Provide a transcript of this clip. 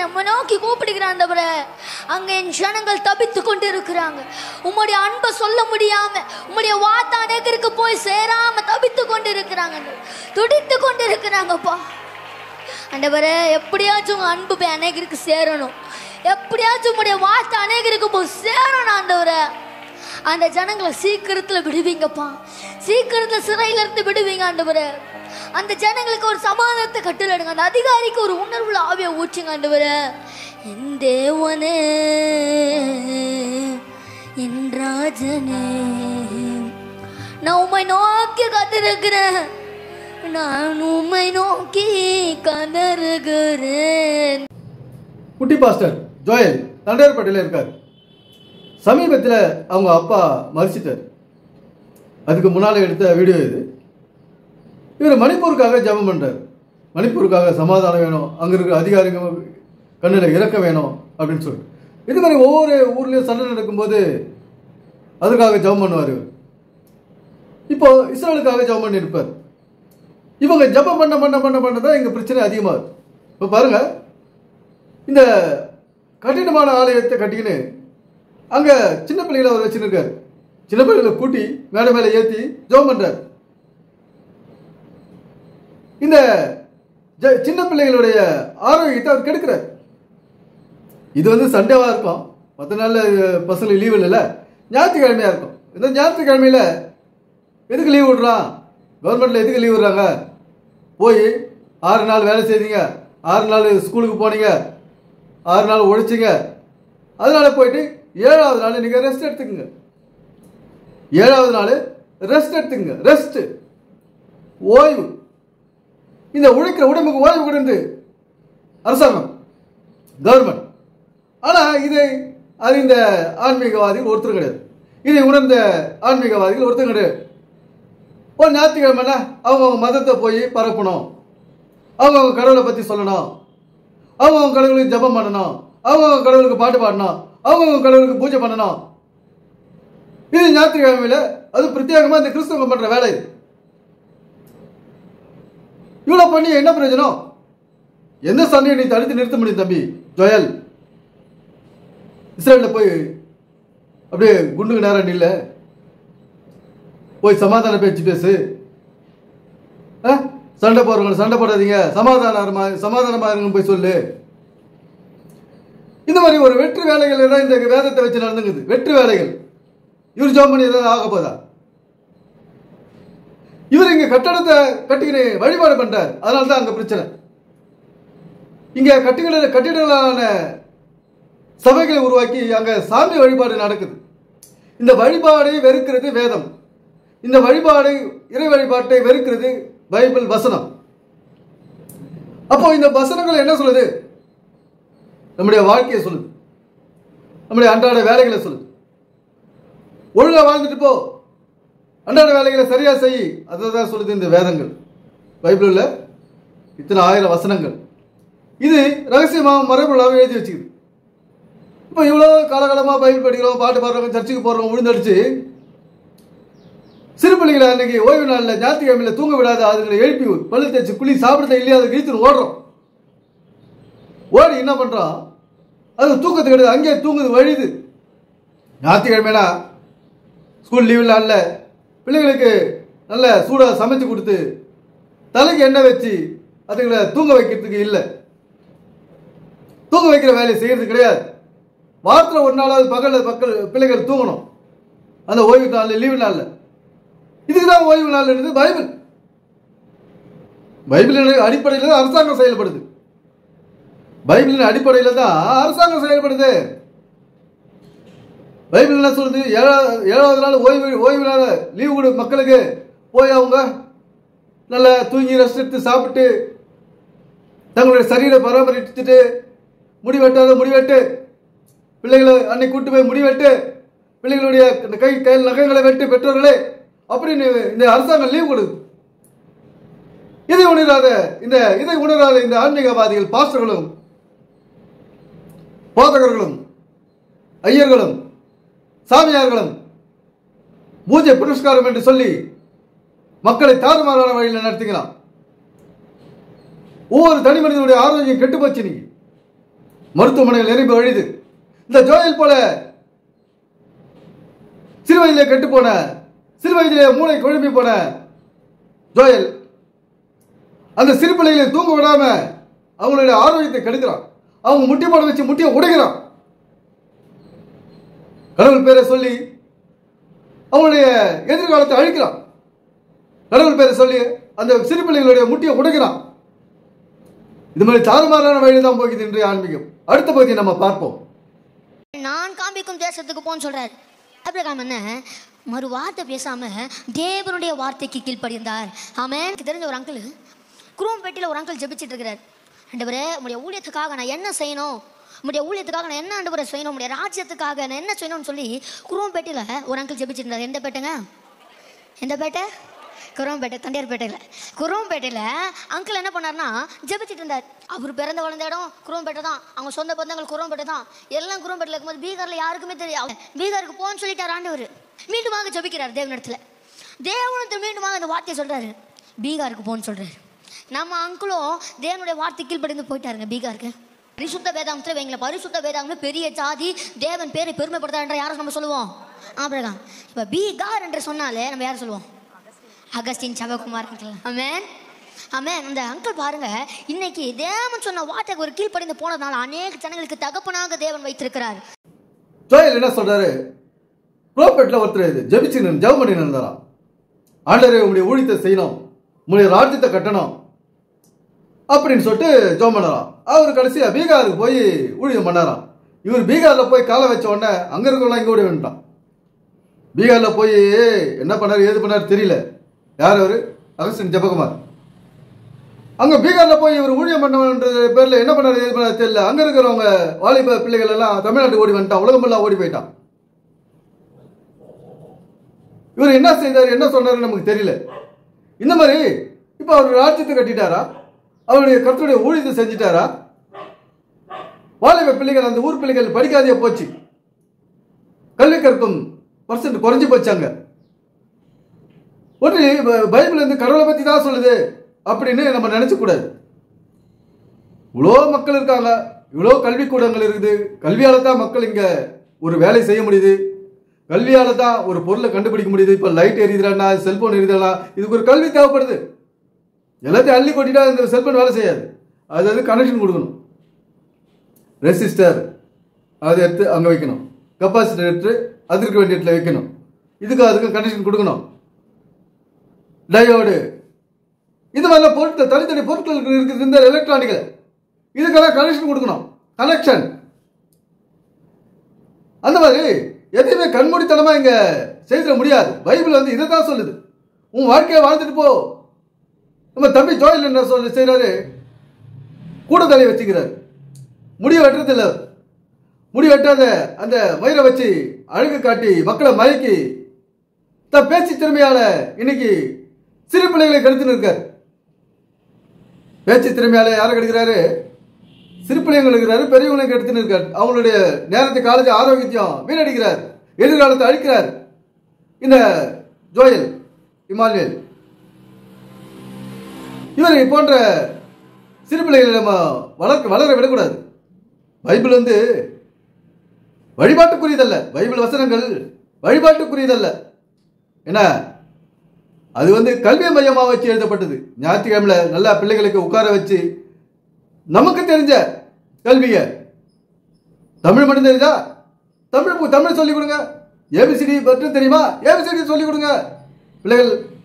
உம்மை நோக்கி கூப்பிடுகிறேன் ஆண்டவரே அங்க என் ஜனங்கள் தபித்து கொண்டு இருக்கிறாங்க உம்முடைய அன்பை சொல்ல முடியாம உம்முடைய வார்த்தை அநேகருக்கு போய் சேராம தபித்து கொண்டு இருக்கிறாங்க துடித்து கொண்டு இருக்கிறாங்கப்பா ஆண்டவரே எப்படியாச்சும் உங்க அன்பு போய் அநேகருக்கு சேரணும் எப்படியாச்சும் உங்களுடைய வார்த்தை அநேகருக்கு போய் சேரணும் ஆண்டவரே அந்த ஜனங்களை சீக்கிரத்துல விடுவீங்கப்பா சீக்கிரத்துல சிறையில இருந்து விடுவீங்க ஆண்டவரே அந்த ஜனங்களுக்கு ஒரு சமாதானத்தை கட்டளிடுங்க அந்த அதிகாரிக்கு ஒரு உணர்வுல ஆவிய ஊற்றுங்க ஆண்டவரே என் தேவனே என் ராஜனே நான் உம்மை நோக்கி காத்திருக்கிறேன் நான் உம்மை நோக்கி கதறுகிறேன் குட்டி பாஸ்டர் ஜோயல் தண்டையார்பேட்டையில் இருக்கார் சமீபத்தில் அவங்க அப்பா மறிச்சிட்டார் அதுக்கு முன்னால் எடுத்த வீடியோ இது இவர் மணிப்பூருக்காக ஜெபம் பண்ணுறார் மணிப்பூருக்காக சமாதானம் வேணும் அங்கே இருக்கிற அதிகாரிங்க கண்ணில் இறக்க வேணும் அப்படின்னு சொல்லிட்டு இது மாதிரி ஒவ்வொரு ஊர்லேயும் சண்டை நடக்கும்போது அதுக்காக ஜெபம் பண்ணுவார் இவர் இப்போ இஸ்ரேலுக்காக ஜெபம் பண்ணி இருப்பார் இவங்க ஜெபம் பண்ண பண்ண பண்ண பண்ண தான் இங்கே பிரச்சனை அதிகமாகுது இப்போ பாருங்க இந்த கட்டிடமான ஆலயத்தை கட்டிக்கின்னு அங்கே சின்ன பிள்ளைகளை அவர் வச்சுருக்காரு சின்ன பிள்ளைகளை கூட்டி மேடை மேலே ஏற்றி ஜெபம் பண்ணுறாரு இந்த ஜ- சின்ன பிள்ளைகளுடைய ஆரோக்கியத்தை அவர் கெடுக்கிறார் இது வந்து சண்டேவா இருக்கும் மற்ற நாள்ல அஹ், பசங்களுக்கு லீவ் இல்லைல்ல ஞாயிற்றுக்கிழமையா இருக்கும் இந்த ஞாயிற்றுக்கிழமையில எதுக்கு லீவ் விடுறான் கவர்மெண்ட்ல எதுக்கு லீவ் விடுறாங்க போய் ஆறு நாள் வேலை செய்தீங்க ஆறு நாள் ஸ்கூலுக்கு போனீங்க ஆறு நாள் உழைச்சிங்க அதனால போயிட்டு ஏழாவது நாள் நீங்க ரெஸ்ட் எடுத்துக்கங்க ஏழாவது நாள் ரெஸ்ட் எடுத்துக்கங்க ரெஸ்ட் ஓய்வு இந்த உழைக்கிற உடம்புக்கு ஓய்வு கொடுந்து அரசாங்கம் கவர்மெண்ட் ஆனா இதை அறிந்த ஆன்மீகவாதிகள் ஒருத்தர் கிடையாது இதை உணர்ந்த ஆன்மீகவாதிகள் ஒருத்தர் கிடையாது ஒரு ஞாயிற்றுக்கிழமைனா அவங்கவுங்க மதத்தை போய் பரப்பணும் அவங்கவுங்க கடவுளை பத்தி சொல்லணும் அவங்கவுங்க கடவுளுக்கு ஜெபம் பண்ணணும் அவங்கவுங்க கடவுளுக்கு பாட்டு பாடணும் அவங்கவுங்க கடவுளுக்கு பூஜை பண்ணணும் இது ஞாயிற்றுக்கிழமையில அது பிரத்யேகமா இந்த கிறிஸ்தவங்க பண்ற வேலை இது இவ்வளவு பண்ணி என்ன பிரயோஜனம் எந்த சண்டையை நீ தடுத்து நிறுத்த முடியும் தம்பி ஜோயல் இஸ்ரேல்ல போய் அப்படியே குண்டுக்கு நேரம் நில்ல போய் சமாதான பேச்சு பேசு ஆ? சண்டை போடுறவங்க சண்டை போடாதீங்க சமாதானமா சமாதானமா இருங்கன்னு போய் சொல்லு இந்த மாதிரி ஒரு வெற்று வேலைகள் எல்லாம் இந்த வேதத்தை வச்சு நடந்துங்குது வெற்று வேலைகள் இவர் ஜோம் பண்ணி ஏதாவது ஆக போதா இவர் இங்க கட்டடத்தை கட்டிக்கிற வழிபாடு பண்றார் அதனால தான் அங்க பிரச்சனை இங்க கட்டிட கட்டிடங்களான சபைகளை உருவாக்கி அங்க சாமி வழிபாடு நடக்குது இந்த வழிபாடை வெறுக்கிறது வேதம் இந்த வழிபாடை இறை வழிபாட்டை வெறுக்கிறது பைபிள் வசனம் அப்போ இந்த வசனங்கள் என்ன சொல்லுது நம்முடைய வாழ்க்கையை சொல்லுது நம்முடைய அன்றாட வேலைகளை சொல்லுது ஒழுங்கா வாழ்ந்துட்டு போ அன்றாட வேலைகளை சரியா செய் அதை தான் சொல்லுது இந்த வேதங்கள் பைபிளில் இத்தனை ஆயிரம் வசனங்கள் இது ரகசியமாக மரபுலாக எழுதி வச்சுக்குது இப்போ இவ்வளோ காலகாலமாக பைபிள் படிக்கிறோம் பாட்டு பாடுறவங்க சர்ச்சுக்கு போடுறவங்க விழுந்தடிச்சு சிறு பிள்ளைகளை அன்னைக்கு ஓய்வு நாளில் ஞாயிற்றுக்கிழமையில தூங்க விடாத அதுங்களை எழுப்பி பல்லு தேய்ச்சி குழி சாப்பிடுறத இல்லையா அதை இழுத்துட்டு ஓடுறோம் ஓடி என்ன பண்றோம் அது தூக்கத்துக்கு கிடையாது அங்கேயே தூங்குது வழியுது ஞாயிற்றுக்கிழமைனா ஸ்கூல் லீவ் நாள்ல பிள்ளைங்களுக்கு நல்ல சூடாக சமைச்சு கொடுத்து தலைக்கு எண்ணெய் வச்சு அதுங்களை தூங்க வைக்கிறதுக்கு இல்லை தூங்க வைக்கிற வேலையை செய்யறது கிடையாது வாரத்தில் ஒரு நாளாவது பகல் பக்கல் பிள்ளைகள் தூங்கணும் அந்த ஓய்வு நாள் லீவு நாளில் இதுக்கு தான் ஓய்வு நாள் இருந்து பைபிள் பைபிளின் அடிப்படையில் தான் அரசாங்கம் செயல்படுது பைபிளின் அடிப்படையில் தான் அரசாங்கம் செயல்படுது பைபிள் என்ன சொல்லுது ஏழாவது ஏழாவது நாள் ஓய்வு ஓய்வு நாள் லீவு கொடு மக்களுக்கு போய் அவங்க நல்லா தூங்கி ரெஸ்ட் எடுத்து சாப்பிட்டு தங்களுடைய சரீரை பராமரிச்சுட்டு முடி வெட்டாத முடி வெட்டு பிள்ளைகளை அன்னைக்கு கூட்டு போய் முடி வெட்டு பிள்ளைகளுடைய இந்த கை கையில் நகைகளை வெட்டு பெற்றோர்களே அப்படின்னு இந்த அரசாங்கம் லீவ் கொடுது இதை உணராத இந்த இதை உணராத இந்த ஆன்மீகவாதிகள் பாஸ்டர்களும் போதகர்களும் ஐயர்களும் சாமியார்களும் பூஜை புரஸ்காரம் என்று சொல்லி மக்களை தாறுமாறான வழியில் நடத்துகிறான் ஒவ்வொரு தனி மனிதனுடைய ஆரோக்கியம் கெட்டு போச்சு இன்னைக்கு மருத்துவமனைகள் நிரம்பி வழியுது இந்த ஜோயல் போல சிறு வயதிலே கெட்டு போன சிறு வயதிலே மூளை குழம்பி போன ஜோயல் அந்த சிறு பிள்ளைகளை தூங்க விடாம அவங்களுடைய ஆரோக்கியத்தை கெடுக்கிறான் அவங்க முட்டி போட வச்சு முட்டியை உடைக்கிறான் கடவுள் பேரை சொல்லி அவங்களுடைய எதிர்காலத்தை அழிக்கிறான் கடவுள் பேரை சொல்லி அந்த சிறு பிள்ளைகளுடைய முட்டியை உடைக்கிறான் இது மாதிரி தாறுமாறான வழியில் தான் போகுது இன்றைய ஆன்மீகம் அடுத்த பகுதியை நம்ம பார்ப்போம் நான் காண்பிக்கும் தேசத்துக்கு போன்னு சொல்றாரு ஆபிரகாம் என்ன மறு வார்த்தை பேசாம தேவனுடைய வார்த்தைக்கு கீழ்ப்படிந்தார் ஆமென் எனக்கு தெரிஞ்ச ஒரு அங்கிள் குரோம்பேட்டில் ஒரு அங்கிள் ஜெபிச்சிட்டு இருக்கிறார் ஆண்டவரே உங்களுடைய ஊழியத்துக்காக நான் என்ன செய்யணும் உங்களுடைய ஊழியத்துக்காக நான் என்ன ஆண்டவரை செய்யணும் உங்களுடைய ராஜ்யத்துக்காக நான் என்ன செய்யணும்னு சொல்லி குரோம்பேட்டில் ஒரு அங்கிள் ஜெபிச்சிட்டு இருந்தார் எந்த பேட்டைங்க எந்த பேட்டை குரோம்பேட்டை தண்டையார்பேட்டையில் குரோம்பேட்டையில் அங்கிள் என்ன பண்ணார்னா ஜெபிச்சிட்டு இருந்தார் அவர் பிறந்த வளர்ந்த இடம் குரோம்பேட்டை தான் அவங்க சொந்த பந்தங்கள் குரோம்பேட்டை தான் எல்லாம் குரோம்பேட்டில் இருக்கும்போது பீகாரில் யாருக்குமே தெரியாது பீகாருக்கு போன்னு சொல்லிட்டார் ஆண்டவர் மீண்டுமாக ஜெபிக்கிறார் தேவனிடத்தில் தேவனத்தில் மீண்டுமாக அந்த வார்த்தையை சொல்கிறாரு பீகாருக்கு போன்னு சொல்கிறாரு நம்ம அங்கிளும் தேவனுடைய வார்த்தை கீழ்ப்படிந்து போயிட்டாருங்க பீகாருக்கு பரிசுத்த வேதாந்தத்தில் வைங்களேன் பரிசுத்த வேதாந்தம் பெரிய ஜாதி தேவன் பேரை பெருமைப்படுத்தார் யாரை நம்ம சொல்லுவோம் ஆபிரகாம் இப்போ பீகார் என்று சொன்னாலே நம்ம யாரை சொல்லுவோம் அகஸ்டின் சவகுமார் அமேன் அமேன் அந்த அங்கிள் பாருங்க இன்னைக்கு தேவன் சொன்ன வார்த்தைக்கு ஒரு கீழ்ப்படிந்து போனதுனால அநேக ஜனங்களுக்கு தகப்பனாக தேவன் வைத்திருக்கிறார் ஜோயல் என்ன சொல்றாரு புரோபெட்ல ஒருத்தர் இது ஜெபிச்சு நின்னு- ஜெபம் பண்ணி இருந்தாராம் ஆண்டரே உங்களுடைய ஊழியத்தை செய்யணும் உங்களுடைய ராஜ்யத்தை கட்டணும் அப்படின்னு சொல்லிட்டு ஜெபம் பண்ணாராம் அவர் கடைசியா பீகாருக்கு போய் ஊழியம் பண்ணாராம் இவர் பீகார்ல போய் காலை வச்ச உடனே அங்க இருக்கவங்களாம் இங்க ஓடி வந்துட்டான் பீகார்ல போய் என்ன பண்ணாரு ஏது பண்ணாரு தெரியல யார் அவரு அகஸ்டின் ஜெபகுமார் அங்க பீகார்ல போய் இவர் ஊழியம் பண்ணன்ற பேர்ல என்ன பண்ணாரு ஏது பண்ணாரு தெரியல அங்க இருக்கிறவங்க வாலிப பிள்ளைகள் எல்லாம் தமிழ்நாட்டுக்கு ஓடி வந்துட்டான் உலகம் எல்லாம் ஓடி போயிட்டான் இவர் என்ன செய்தார் என்ன சொன்னாரு நமக்கு தெரியல இந்த மாதிரி இப்ப அவர் ராஜ்யத்தை கட்டிட்டாரா அவருடைய கர்த்தருடைய ஊழியத்தை செஞ்சிட்டாரா வாலிப பிள்ளைகள் அந்த ஊர் பிள்ளைகள் படிக்காதே போச்சு கல்வி கற்கும் பர்சன்ட் குறைஞ்சு போச்சாங்க ஒன்று பைபிள் வந்து கடவுளை பத்தி தான் சொல்லுது அப்படின்னு நம்ம நினைச்ச கூடாது இவ்வளோ மக்கள் இருக்காங்க இவ்வளோ கல்விக்கூடங்கள் இருக்குது கல்வியால தான் மக்கள் இங்க ஒரு வேலை செய்ய முடியுது கல்வியால தான் ஒரு பொருளை கண்டுபிடிக்க முடியுது இப்போ லைட் எரியுதுனா செல்போன் எரியுதுனா இதுக்கு ஒரு கல்வி தேவைப்படுது எல்லாத்தையும் அள்ளி கொட்டிட்டா இந்த செல்போன் வேலை செய்யாது அது வந்து கனெக்ஷன் கொடுக்கணும் ரெசிஸ்டர் அதை எடுத்து அங்கே வைக்கணும் கெப்பாசிட்டர் எடுத்து அதற்கு வேண்டிய இடத்துல வைக்கணும் இதுக்கு அதுக்கு கனெக்ஷன் கொடுக்கணும் டயோடு இது மாதிரிலாம் பொருட்கள் தனித்தனி பொருட்கள் இருக்குது இந்த எலக்ட்ரானிக்கல் இதுக்கெல்லாம் கனெக்ஷன் கொடுக்கணும் கனெக்ஷன் அந்த மாதிரி எதையுமே கண்மூடித்தனமா இங்க செய்திட முடியாது பைபிள் வந்து இதை தான் சொல்லுது உன் வாழ்க்கையை வாழ்ந்துட்டு போ நம்ம தம்பி ஜோயில் என்ன சொல்ல செய்யறாரு கூட தலையை வச்சுக்கிறார் முடி வெட்டுறது இல்ல முடி வெட்டாத அந்த மயிரை வச்சு அழகு காட்டி மக்களை மயக்கி தன் பேச்சு திறமையால இன்னைக்கு சிறு பிள்ளைகளை கெடுத்துன்னு இருக்காரு பேச்சு திறமையால யாரை கெடுக்கிறாரு சிறு பிள்ளைங்களை இருக்கிறாரு பெரியவங்களை கெடுத்துன்னு இருக்காரு அவங்களுடைய நேரத்தை காலத்தை ஆரோக்கியத்தையும் வீணடிக்கிறார் எதிர்காலத்தை அழிக்கிறார் இந்த ஜோயல் இமானுவேல் இவரை போன்ற சிறு பிள்ளைகளை நம்ம வளர்க்க வளர விடக்கூடாது பைபிள் வந்து வழிபாட்டுக்குரியதல்ல பைபிள் வசனங்கள் வழிபாட்டுக்குரியதல்ல என்ன அது வந்து கல்வி மையமாக வச்சு எழுதப்பட்டது ஞாயிற்றுக்கிழமையில நல்லா பிள்ளைகளுக்கு உட்கார வச்சு நமக்கு தெரிஞ்ச கல்வியை தமிழ் மட்டும் தெரியுதா தமிழ் தமிழ் சொல்லிக் கொடுங்க ஏபிசிடி மட்டும் தெரியுமா ஏபிசிடி சொல்லிக் கொடுங்க பிள்ளைகள்